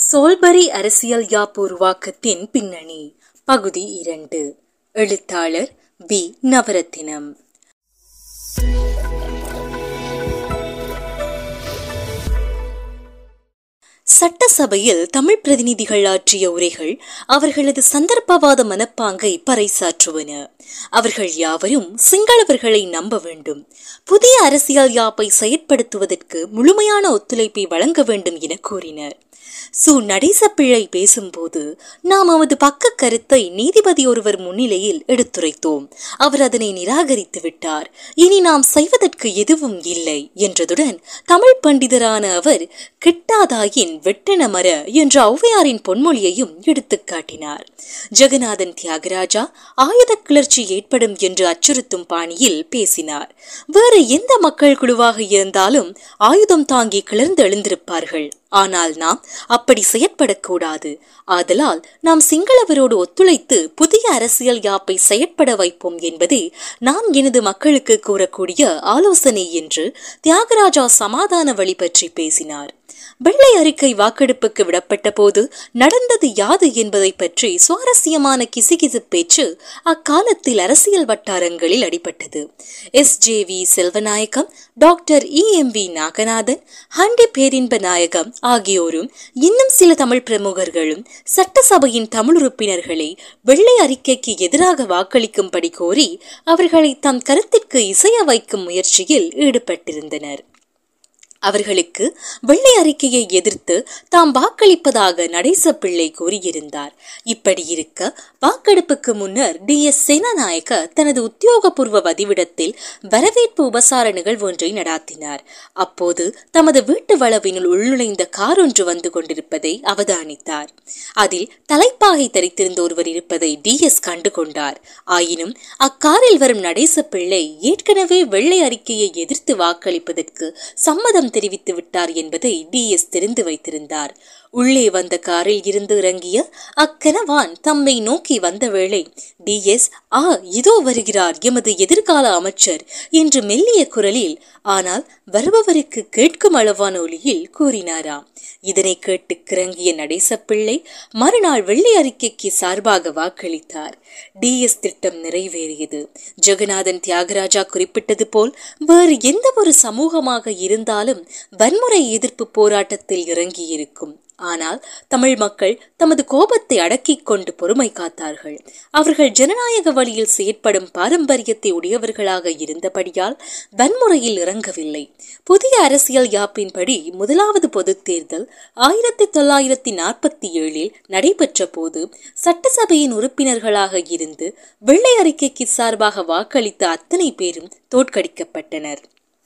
Soulbury அரசியல் யாப்பு உருவாக்கத்தின் பின்னணி பகுதி இரண்டு எழுத்தாளர் வி நவரத்தினம் சட்டசபையில் தமிழ் பிரதிநிதிகள் ஆற்றிய உரைகள் அவர்களது சந்தர்ப்பவாத மனப்பாங்கை பறைசாற்றுவன அவர்கள் யாவரும் சிங்களவர்களை நம்ப வேண்டும் புதிய அரசியல் யாப்பை செயற்படுத்துவதற்கு முழுமையான ஒத்துழைப்பை வழங்க வேண்டும் என கூறினர் சு நடேசப்பிள்ளை பேசும்போது நாம் அவரது பக்க கருத்தை நீதிபதி ஒருவர் முன்னிலையில் எடுத்துரைத்தோம் அவர் அதனை நிராகரித்து விட்டார் இனி நாம் செய்வதற்கு எதுவும் இல்லை என்றதுடன் தமிழ் பண்டிதரான அவர் கிட்டாதாயின் வெட்டன மர என்ற ஔவையாரின் பொன்மொழியையும் எடுத்துக் காட்டினார் ஜெகநாதன் தியாகராஜா ஆயுத கிளர்ச்சி ஏற்படும் என்று அச்சுறுத்தும் பாணியில் பேசினார் வேறு எந்த மக்கள் குழுவாக இருந்தாலும் ஆயுதம் தாங்கி கிளர்ந்து எழுந்திருப்பார்கள் ஆனால் நாம் அப்படி செயற்படக்கூடாது ஆதலால் நாம் சிங்களவரோடு ஒத்துழைத்து புதிய அரசியல் யாப்பை செயற்பட வைப்போம் என்பதே நான் எனது மக்களுக்கு கூறக்கூடிய ஆலோசனை என்று தியாகராஜா சமாதான வழி பற்றி பேசினார் வெள்ளை அறிக்கை வாக்கெடுப்புக்கு விடப்பட்ட போது நடந்தது யாது என்பதை பற்றி சுவாரஸ்யமான கிசுகிசு பேச்சு அக்காலத்தில் அரசியல் வட்டாரங்களில் அடிபட்டது S J V Chelvanayakam doctor E M V Naganathan Handy Perinbanayagam ஆகியோரும் இன்னும் சில தமிழ் பிரமுகர்களும் சட்டசபையின் தமிழ் உறுப்பினர்களை வெள்ளை அறிக்கைக்கு எதிராக வாக்களிக்கும்படி கோரி அவர்களை தம் கருத்திற்கு இசைய வைக்கும் முயற்சியில் ஈடுபட்டிருந்தனர் அவர்களுக்கு வெள்ளை அறிக்கையை எதிர்த்து தாம் வாக்களிப்பதாக நடேச பிள்ளை கூறியிருந்தார் இப்படி இருக்க வாக்கெடுப்புக்கு முன்னர் டி எஸ் சேனாநாயக்க தனது உத்தியோகபூர்வ பதிவிடத்தில் வரவேற்பு உபசார நிகழ்வு ஒன்றை நடாத்தினார் அப்போது தமது வீட்டு வளவினுள் உள்நுழைந்த கார் ஒன்று வந்து கொண்டிருப்பதை அவதானித்தார் அதில் தலைப்பாகை தரித்திருந்த ஒருவர் இருப்பதை டி எஸ் கண்டு கொண்டார் ஆயினும் அக்காரில் வரும் நடேச பிள்ளை ஏற்கனவே வெள்ளை அறிக்கையை எதிர்த்து வாக்களிப்பதற்கு சம்மதம் தெரிவித்து விட்டார் என்பதை டி எஸ் தெரிந்து வைத்திருந்தார் உள்ளே வந்த காரில் இருந்து இறங்கிய அக்கனவான் தம்மை நோக்கி வந்த வேளை டி எஸ் ஆ இதோ வருகிறார் எமது எதிர்கால அமைச்சர் என்று மெல்லிய குரலில் ஆனால் வருபவருக்கு கேட்கும் அளவான ஒலியில் கூறினாராம் இதனை கேட்டு கிறங்கிய நடேச பிள்ளை மறுநாள் வெள்ளை அறிக்கைக்கு சார்பாக வாக்களித்தார் டி எஸ் திட்டம் நிறைவேறியது ஜெகநாதன் தியாகராஜா குறிப்பிட்டது போல் வேறு எந்த ஒரு சமூகமாக இருந்தாலும் வன்முறை எதிர்ப்பு போராட்டத்தில் இறங்கியிருக்கும் ஆனால் தமிழ் மக்கள் தமது கோபத்தை அடக்கிக் கொண்டு பொறுமை காத்தார்கள் அவர்கள் ஜனநாயக வழியில் செயற்படும் பாரம்பரியத்தை உடையவர்களாக இருந்தபடியால் வன்முறையில் இறங்கவில்லை புதிய அரசியல் யாப்பின்படி முதலாவது பொது தேர்தல் ஆயிரத்தி தொள்ளாயிரத்தி நாற்பத்தி ஏழில் நடைபெற்ற போது சட்டசபையின் உறுப்பினர்களாக இருந்து வெள்ளை அறிக்கைக்கு சார்பாக வாக்களித்த அத்தனை பேரும் தோற்கடிக்கப்பட்டனர்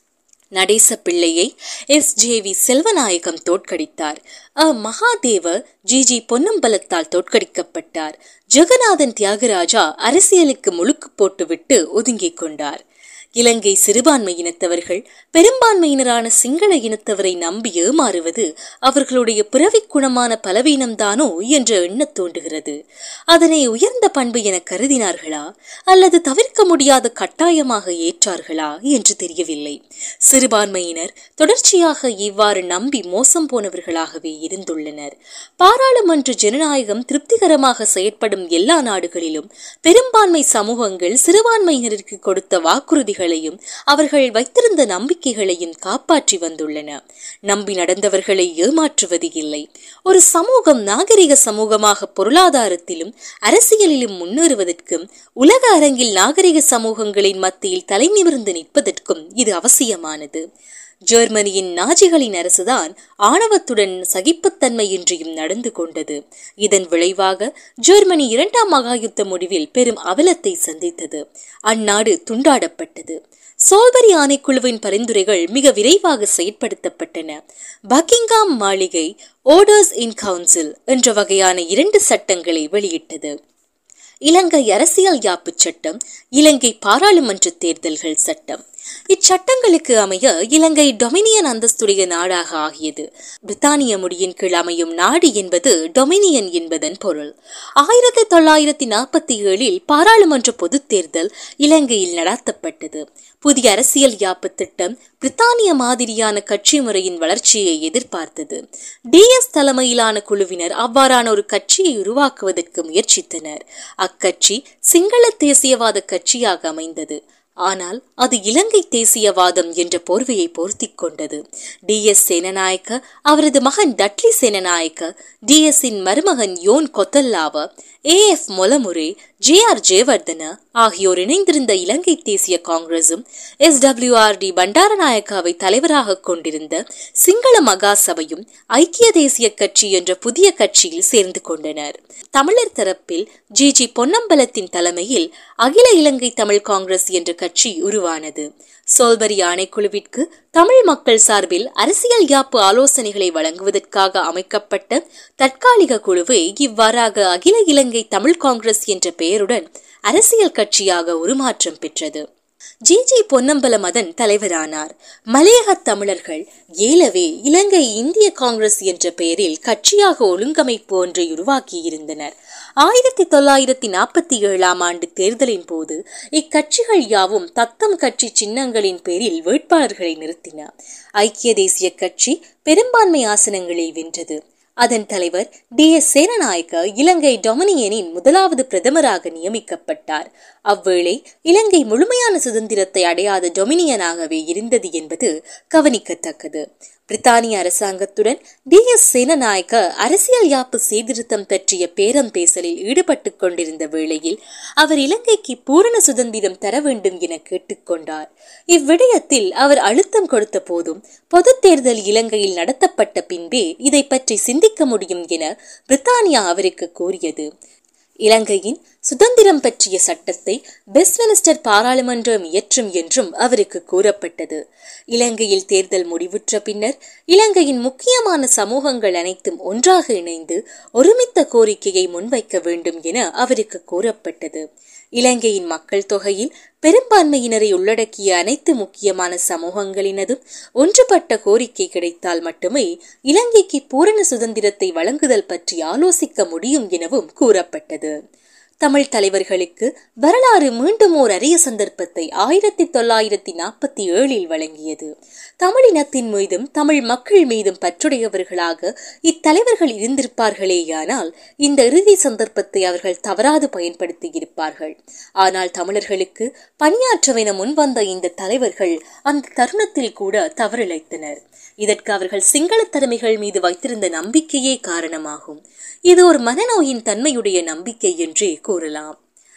நடேச பிள்ளையை எஸ் ஜே வி செல்வநாயகம் தோற்கடித்தார் அ மகாதேவ ஜி ஜி பொன்னம்பலத்தால் தோற்கடிக்கப்பட்டார் ஜெகநாதன் தியாகராஜா அரசியலுக்கு முழுக்கு போட்டுவிட்டு ஒதுங்கிக் கொண்டார் இலங்கை சிறுபான்மை இனத்தவர்கள் பெரும்பான்மையினரான சிங்கள இனத்தவரை நம்பி ஏமாறுவது அவர்களுடைய பிறவிக் குணமான பலவீனம்தானோ என்று எண்ணத் தோன்றுகிறது அதனை உயர்ந்த பண்பு என கருதினார்களா அல்லது தவிர்க்க முடியாத கட்டாயமாக ஏற்றார்களா என்று தெரியவில்லை சிறுபான்மையினர் தொடர்ச்சியாக இவ்வாறு நம்பி மோசம் போனவர்களாகவே இருந்துள்ளனர் பாராளுமன்ற ஜனநாயகம் திருப்திகரமாக செயற்படும் எல்லா நாடுகளிலும் பெரும்பான்மை சமூகங்கள் சிறுபான்மையினருக்கு கொடுத்த வாக்குறுதிகளையும் அவர்கள் வைத்திருந்த நம்பிக்கைகளையும் காப்பாற்றி வந்துள்ளன நம்பி நடந்தவர்களை ஏமாற்றுவது இல்லை ஒரு சமூகம் நாகரிக சமூகமாக பொருளாதாரத்திலும் அரசியலிலும் முன்னேறுவதற்கும் உலக அரங்கில் நாகரிக சமூகங்களின் மத்தியில் தலைநிமிர்ந்து நிற்பதற்கும் இது அவசியமானது ஜெர்மனியின் நாஜிகளின் அரசுதான் ஆணவத்துடன் சகிப்புத்தன்மையின்றியும் நடந்து கொண்டது இதன் விளைவாக ஜெர்மனி இரண்டாம் மகாயுத்த முடிவில் பெரும் அவலத்தை சந்தித்தது அந்நாடு துண்டாடப்பட்டது சோல்பரி ஆணைக்குழுவின் பரிந்துரைகள் மிக விரைவாக செயற்படுத்தப்பட்டன பக்கிங்காம் மாளிகை ஓர்டர்ஸ் இன் கவுன்சில் என்ற வகையான இரண்டு சட்டங்களை வெளியிட்டது இலங்கை அரசியல் யாப்பு சட்டம் இலங்கை பாராளுமன்ற தேர்தல்கள் சட்டம் இச்சட்டங்களுக்கு அமைய இலங்கை டொமினியன் அந்தஸ்துடைய நாடாக ஆகியது பிரித்தானிய முடியின் கீழ் அமையும் நாடு என்பது டொமினியன் என்பதன் பொருள் ஆயிரத்தி தொள்ளாயிரத்தி நாற்பத்தி ஏழில் பாராளுமன்ற பொதுத் தேர்தல் இலங்கையில் நடத்தப்பட்டது புதிய அரசியல் யாப்பு திட்டம் பிரித்தானிய மாதிரியான கட்சி முறையின் வளர்ச்சியை எதிர்பார்த்தது டிஎஸ் தலைமையிலான குழுவினர் அவ்வாறான ஒரு கட்சியை உருவாக்குவதற்கு முயற்சித்தனர் அக்கட்சி சிங்கள தேசியவாத கட்சியாக அமைந்தது ஆனால் அது இலங்கை தேசியவாதம் என்ற போர்வையை போர்த்திக் கொண்டது டி எஸ் சேனநாயக்க அவரது மகன் டட்லி சேனநாயக்க டி எஸ் இன் மருமகன் John Kotelawala A F Molamure J R Jayewardene ஆகியோர் இணைந்திருந்த இலங்கை தேசிய காங்கிரசும் எஸ் டபிள்யூ ஆர் டி பண்டாரநாயக்காவை தலைவராக கொண்டிருந்த சிங்கள மகா சபையும் ஐக்கிய தேசிய கட்சி என்ற புதிய கட்சியில் சேர்ந்து கொண்டனர் தமிழர் தரப்பில் ஜி ஜி பொன்னம்பலத்தின் தலைமையில் அகில இலங்கை தமிழ் காங்கிரஸ் என்ற கட்சி உருவானது சோல்பரி ஆணைக்குழுவிற்கு தமிழ் மக்கள் சார்பில் அரசியல் யாப்பு ஆலோசனைகளை வழங்குவதற்காக அமைக்கப்பட்ட தற்காலிக குழுவை இவ்வாறாக அகில இலங்கை தமிழ் காங்கிரஸ் என்ற பெயருடன் அரசியல் கட்சியாக உருமாற்றம் பெற்றது ஜி ஜி பொன்னம்பலம் அதன் தலைவரானார் மலையக தமிழர்கள் ஏலவே இலங்கை இந்திய காங்கிரஸ் என்ற பெயரில் கட்சியாக ஒழுங்கமைப்பு ஒன்றை உருவாக்கியிருந்தனர் ஆயிரத்தி தொள்ளாயிரத்தி நாற்பத்தி ஏழாம் ஆண்டு தேர்தலின் போது இக்கட்சிகள் யாவும் தத்தம் கட்சி சின்னங்களின் பேரில் வேட்பாளர்களை நிறுத்தின ஐக்கிய தேசிய கட்சி பெரும்பான்மை ஆசனங்களை வென்றது அதன் தலைவர் டி எஸ் சேனநாயக்க இலங்கை டொமினியனின் முதலாவது பிரதமராக நியமிக்கப்பட்டார் அவ்வேளை இலங்கை முழுமையான சுதந்திரத்தை அடையாத டொமினியனாகவே இருந்தது என்பது கவனிக்கத்தக்கது பிரித்தானிய அரசாங்கத்துடன் டி எஸ் சேனநாயக்க அரசியல் யாப்பு சீர்திருத்தம் பற்றிய பேரம் பேசலில் ஈடுபட்டுக் கொண்டிருந்த வேளையில் அவர் இலங்கைக்கு பூரண சுதந்திரம் தர வேண்டும் என கேட்டுக்கொண்டார் இவ்விடயத்தில் அவர் அழுத்தம் கொடுத்த போதும் பொது தேர்தல் இலங்கையில் நடத்தப்பட்ட பின்பே இதை பற்றி சிந்திக்க முடியும் என பிரித்தானியா அவருக்கு கூறியது இலங்கையின் சுதந்திரம் பற்றிய சட்டத்தை வெஸ்ட்மினிஸ்டர் பாராளுமன்றம் இயற்றும் என்றும் அவருக்கு கூறப்பட்டது இலங்கையில் தேர்தல் முடிவுற்ற பின்னர் இலங்கையின் முக்கியமான சமூகங்கள் அனைத்தும் ஒன்றாக இணைந்து ஒருமித்த கோரிக்கையை முன்வைக்க வேண்டும் என அவருக்கு கூறப்பட்டது இலங்கையின் மக்கள் தொகையில் பெரும்பான்மையினரை உள்ளடக்கிய அனைத்து முக்கியமான சமூகங்களினதும் ஒன்றுபட்ட கோரிக்கை கிடைத்தால் மட்டுமே இலங்கைக்கு பூரண சுதந்திரத்தை வழங்குதல் பற்றி ஆலோசிக்க முடியும் எனவும் கூறப்பட்டது தமிழ் தலைவர்களுக்கு வரலாறு மீண்டும் ஓர் அரிய சந்தர்ப்பத்தை ஆயிரத்தி தொள்ளாயிரத்தி நாற்பத்தி ஏழில் வழங்கியது தமிழினத்தின் மீதும் தமிழ் மக்கள் மீதும் பற்றுடையவர்களாக இத்தலைவர்கள் இருந்திருப்பார்களேயானால் இந்த இறுதி சந்தர்ப்பத்தை அவர்கள் தவறாது பயன்படுத்தி இருப்பார்கள் ஆனால் தமிழர்களுக்கு பணியாற்றவென முன்வந்த இந்த தலைவர்கள் அந்த தருணத்தில் கூட தவறிழைத்தனர் இதற்கு அவர்கள் சிங்கள தலைமைகள் மீது வைத்திருந்த நம்பிக்கையே காரணமாகும் இது ஒரு மனநோயின் தன்மையுடைய நம்பிக்கை என்றே கூறலாம்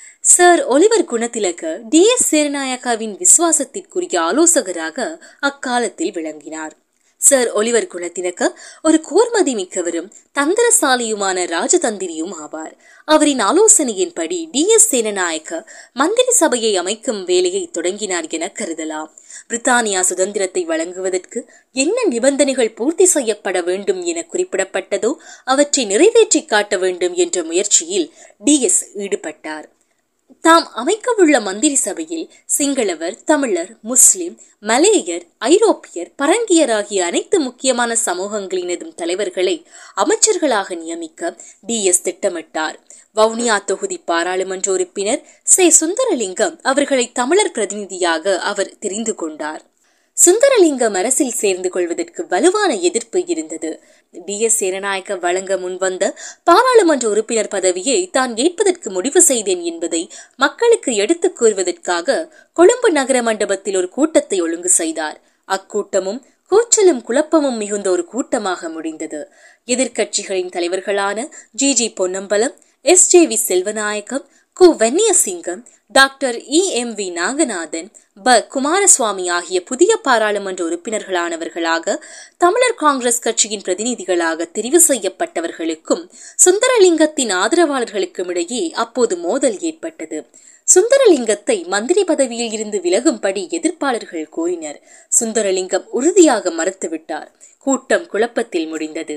sir Oliver Goonetilleke D S சேரநாயக்காவின் விசுவாசத்திற்குரிய ஆலோசகராக அக்காலத்தில் விளங்கினார் சர் ஒலிவர் குணத்திலக்க ஒரு கோர்மதி மிக்கவரும் தந்திரசாலியுமான ராஜதந்திரியும் ஆவார் அவரின் ஆலோசனையின்படி டி எஸ் சேனநாயக்க மந்திரி சபையை அமைக்கும் வேலையை தொடங்கினார் என கருதலாம் பிரித்தானியா சுதந்திரத்தை வழங்குவதற்கு என்ன நிபந்தனைகள் பூர்த்தி செய்யப்பட வேண்டும் என குறிப்பிடப்பட்டதோ அவற்றை நிறைவேற்றி காட்ட வேண்டும் என்ற முயற்சியில் டி எஸ் ஈடுபட்டார் தாம் அமைக்கவுள்ள மந்திரி சபையில் சிங்களவர் தமிழர் முஸ்லிம் மலேயர் ஐரோப்பியர் பரங்கியர் ஆகிய அனைத்து முக்கியமான சமூகங்களினதும் தலைவர்களை அமைச்சர்களாக நியமிக்க டி எஸ் திட்டமிட்டார் வவுனியா தொகுதி பாராளுமன்ற உறுப்பினர் சே சுந்தரலிங்கம் அவர்களை தமிழர் பிரதிநிதியாக அவர் தெரிந்து கொண்டார் சுந்தரலிங்கம் அரசில் சேர்ந்து கொள்வதற்கு வலுவான எதிர்ப்பு இருந்தது டி எஸ் சேனநாயக்க வழங்க முன்வந்த பாராளுமன்ற உறுப்பினர் பதவியை தான் ஏற்பதற்கு முடிவு செய்தேன் என்பதை மக்களுக்கு எடுத்துக் கூறுவதற்காக கொழும்பு நகர மண்டபத்தில் ஒரு கூட்டத்தை ஒழுங்கு செய்தார் அக்கூட்டமும் கூச்சலும் குழப்பமும் மிகுந்த ஒரு கூட்டமாக முடிந்தது எதிர்க்கட்சிகளின் தலைவர்களான G G Ponnambalam S J V Chelvanayakam கு Vanniasingam doctor E M V Naganathan ப குமாரசுவாமி ஆகிய புதிய பாராளுமன்ற உறுப்பினர்களானவர்களாக தமிழர் காங்கிரஸ் கட்சியின் பிரதிநிதிகளாக தெரிவு செய்யப்பட்டவர்களுக்கும் சுந்தரலிங்கத்தின் ஆதரவாளர்களுக்கும் இடையே அப்போது மோதல் ஏற்பட்டது சுந்தரலிங்கத்தை மந்திரி பதவியில் இருந்து விலகும்படி எதிர்ப்பாளர்கள் கோரினர் சுந்தரலிங்கம் உறுதியாக மறுத்துவிட்டார் கூட்டம் குழப்பத்தில் முடிந்தது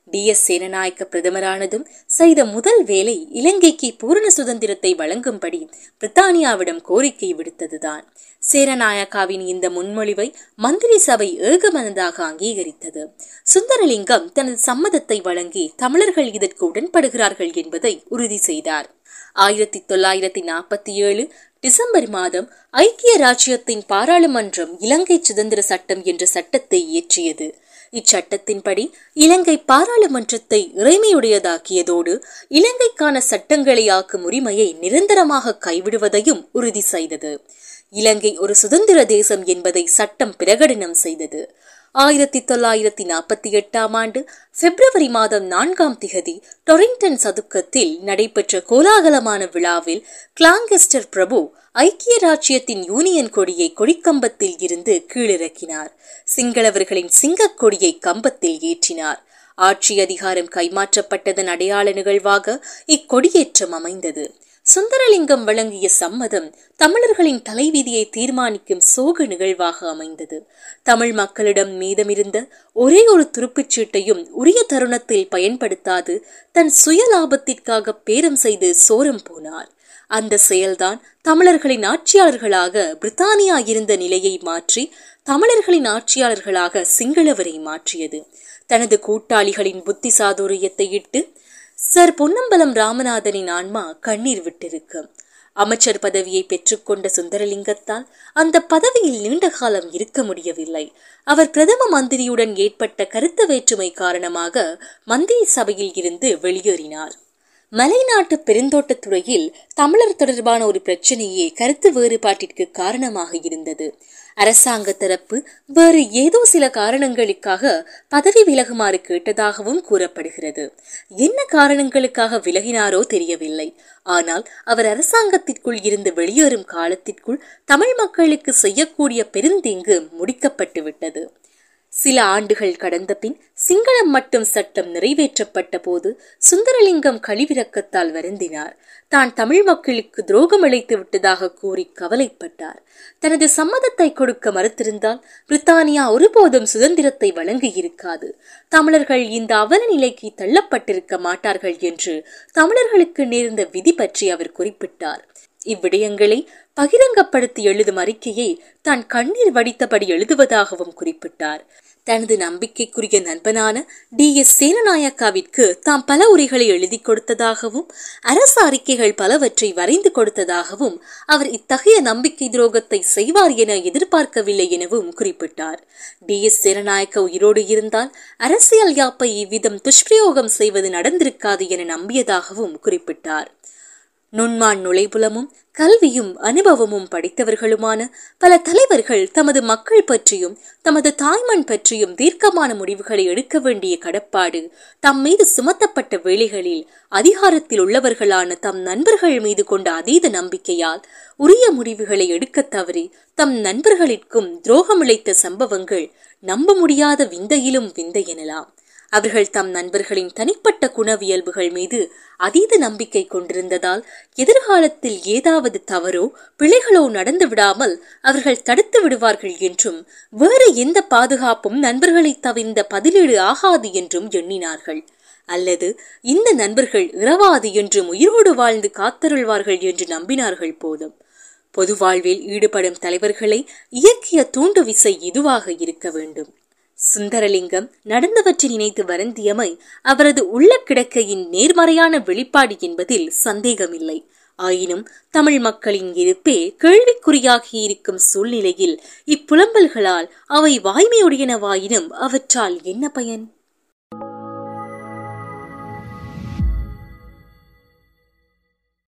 டி எஸ் சேனநாயக்க பிரதமரானதும் செய்த முதல் வேலை இலங்கைக்கு பூரண சுதந்திரத்தை வழங்கும்படி பிரித்தானியாவிடம் கோரிக்கை விடுத்ததுதான் சேனநாயக்காவின் இந்த முன்மொழிவை மந்திரி சபை ஏகமனதாக அங்கீகரித்தது சுந்தரலிங்கம் தனது சம்மதத்தை வழங்கி தமிழர்கள் இதற்கு உடன்படுகிறார்கள் என்பதை உறுதி செய்தார் ஆயிரத்தி தொள்ளாயிரத்தி நாற்பத்தி ஏழு டிசம்பர் மாதம் ஐக்கிய ராச்சியத்தின் பாராளுமன்றம் இலங்கை சுதந்திர சட்டம் என்ற சட்டத்தை இயற்றியது இச்சட்டத்தின்படி இலங்கை பாராளுமன்றத்தை இறைமையுடையதாக்கியதோடு இலங்கைக்கான சட்டங்களை ஆக்கும் உரிமையை நிரந்தரமாக கைவிடுவதையும் உறுதி செய்தது இலங்கை ஒரு சுதந்திர தேசம் என்பதை சட்டம் பிரகடனம் செய்தது ஆயிரத்தி தொள்ளாயிரத்தி நாற்பத்தி எட்டாம் ஆண்டு பிப்ரவரி மாதம் நான்காம் திகதி டொரிங்டன் சதுக்கத்தில் நடைபெற்ற கோலாகலமான விழாவில் கிளாங்கெஸ்டர் பிரபு ஐக்கிய ராச்சியத்தின் யூனியன் கொடியை கொடிக்கம்பத்தில் இருந்து கீழிறக்கினார் சிங்களவர்களின் சிங்கக் கொடியை கம்பத்தில் ஏற்றினார் ஆட்சி அதிகாரம் கைமாற்றப்பட்டதன் அடையாள நிகழ்வாக இக்கொடியேற்றம் அமைந்தது சுந்தரலிங்கம் வழங்கிய சம்மதம் தமிழர்களின் தலைவிதியை தீர்மானிக்கும் சோக நிகழ்வாக அமைந்தது தமிழ் மக்களிடம் மீதமிருந்த ஒரே ஒரு துருப்புச் சீட்டையும் உரிய தருணத்தில் பயன்படுத்தாது தன் சுய லாபத்திற்காக பேரம் செய்து சோரம் போனார் அந்த செயல்தான் தமிழர்களின் ஆட்சியாளர்களாக பிரித்தானியா இருந்த நிலையை மாற்றி தமிழர்களின் ஆட்சியாளர்களாக சிங்களவரை மாற்றியது தனது கூட்டாளிகளின் புத்தி சாதுரியத்தை இட்டு சர் பொன்னம்பலம் ராமநாதனின் ஆன்மா கண்ணீர் விட்டிருக்கும் அமைச்சர் பதவியை பெற்றுக்கொண்ட சுந்தரலிங்கத்தால் அந்த பதவியில் நீண்ட காலம் இருக்க முடியவில்லை அவர் பிரதம மந்திரியுடன் ஏற்பட்ட கருத்து வேற்றுமை காரணமாக மந்திரி சபையில் இருந்து வெளியேறினார் மலைநாட்டு பெருந்தோட்டத்துறையில் தமிழர் தொடர்பான ஒரு பிரச்சனையே கருத்து வேறுபாட்டிற்கு காரணமாக இருந்தது அரசாங்க தரப்பு வேறு ஏதோ சில காரணங்களுக்காக பதவி விலகுமாறு கேட்டதாகவும் கூறப்படுகிறது என்ன காரணங்களுக்காக விலகினாரோ தெரியவில்லை ஆனால் அவர் அரசாங்கத்திற்குள் இருந்து வெளியேறும் காலத்திற்குள் தமிழ் மக்களுக்கு செய்யக்கூடிய பெருந்தீங்கு முடிக்கப்பட்டு விட்டது சில ஆண்டுகள் கடந்த பின் சிங்களம் மட்டும் சட்டம் நிறைவேற்றப்பட்ட போது சுந்தரலிங்கம் கழிவிறக்கத்தால் வருந்தினார் தான் தமிழ் மக்களுக்கு துரோகம் இழைத்து விட்டதாக கூறி கவலைப்பட்டார் தனது சம்மதத்தை கொடுக்க மறுத்திருந்தால் பிரித்தானியா ஒருபோதும் சுதந்திரத்தை வழங்கி இருக்காது தமிழர்கள் இந்த அவல நிலைக்கு தள்ளப்பட்டிருக்க மாட்டார்கள் என்று தமிழர்களுக்கு நேர்ந்த விதி பற்றி அவர் குறிப்பிட்டார் இவ்விடயங்களை பகிரங்கப்படுத்தி எழுதும் அறிக்கையை தான் கண்ணீர் வடித்தபடி எழுதுவதாகவும் குறிப்பிட்டார் தனது நம்பிக்கைக்குரிய நண்பனான டி எஸ் சேனநாயக்காவிற்கு தாம் பல உரைகளை எழுதி கொடுத்ததாகவும் அரசு அறிக்கைகள் பலவற்றை வரைந்து கொடுத்ததாகவும் அவர் இத்தகைய நம்பிக்கை துரோகத்தை செய்வார் என எதிர்பார்க்கவில்லை எனவும் குறிப்பிட்டார் டி எஸ் சேனநாயக்க உயிரோடு இருந்தால் அரசியல் யாப்பை இவ்விதம் துஷ்பிரயோகம் செய்வது நடந்திருக்காது என நம்பியதாகவும் குறிப்பிட்டார் நுண்மான் நுழைபுலமும் கல்வியும் அனுபவமும் படித்தவர்களுமான பல தலைவர்கள் தமது மக்கள் பற்றியும் தமது தாய்மண் பற்றியும் தீர்க்கமான முடிவுகளை எடுக்க வேண்டிய கடப்பாடு தம் மீது சுமத்தப்பட்ட வேளைகளில் அதிகாரத்தில் உள்ளவர்களான தம் நண்பர்கள் மீது கொண்ட அதீத நம்பிக்கையால் உரிய முடிவுகளை எடுக்க தவறி தம் நண்பர்களிற்கும் துரோகமிழைத்த சம்பவங்கள் நம்ப முடியாத விந்தையிலும் விந்தை எனலாம் அவர்கள் தம் நண்பர்களின் தனிப்பட்ட குணவியல்புகள் மீது அதீத நம்பிக்கை கொண்டிருந்ததால் எதிர்காலத்தில் ஏதாவது தவறோ பிழைகளோ நடந்து விடாமல் அவர்கள் தடுத்து விடுவார்கள் என்றும் வேறு எந்த பாதுகாப்பும் நண்பர்களை தவிர்ந்த பதிலீடு ஆகாது என்றும் எண்ணினார்கள் அல்லது இந்த நண்பர்கள் இரவாது என்றும் உயிரோடு வாழ்ந்து காத்தருள்வார்கள் என்று நம்பினார்கள் போதும் பொது வாழ்வில் ஈடுபடும் தலைவர்களை இயக்கிய தூண்டு விசை இதுவாக இருக்க வேண்டும் சுந்தரலிங்கம் நடந்தவற்றை நினைத்து வருந்தியமை அவரது உள்ள கிடக்கையின் நேர்மறையான வெளிப்பாடு என்பதில் சந்தேகமில்லை ஆயினும் தமிழ் மக்களின் இருப்பே கேள்விக்குறியாகி இருக்கும் சூழ்நிலையில் இப்புலம்பல்களால் அவை வாய்மையுடையனவாயினும் அவற்றால் என்ன பயன்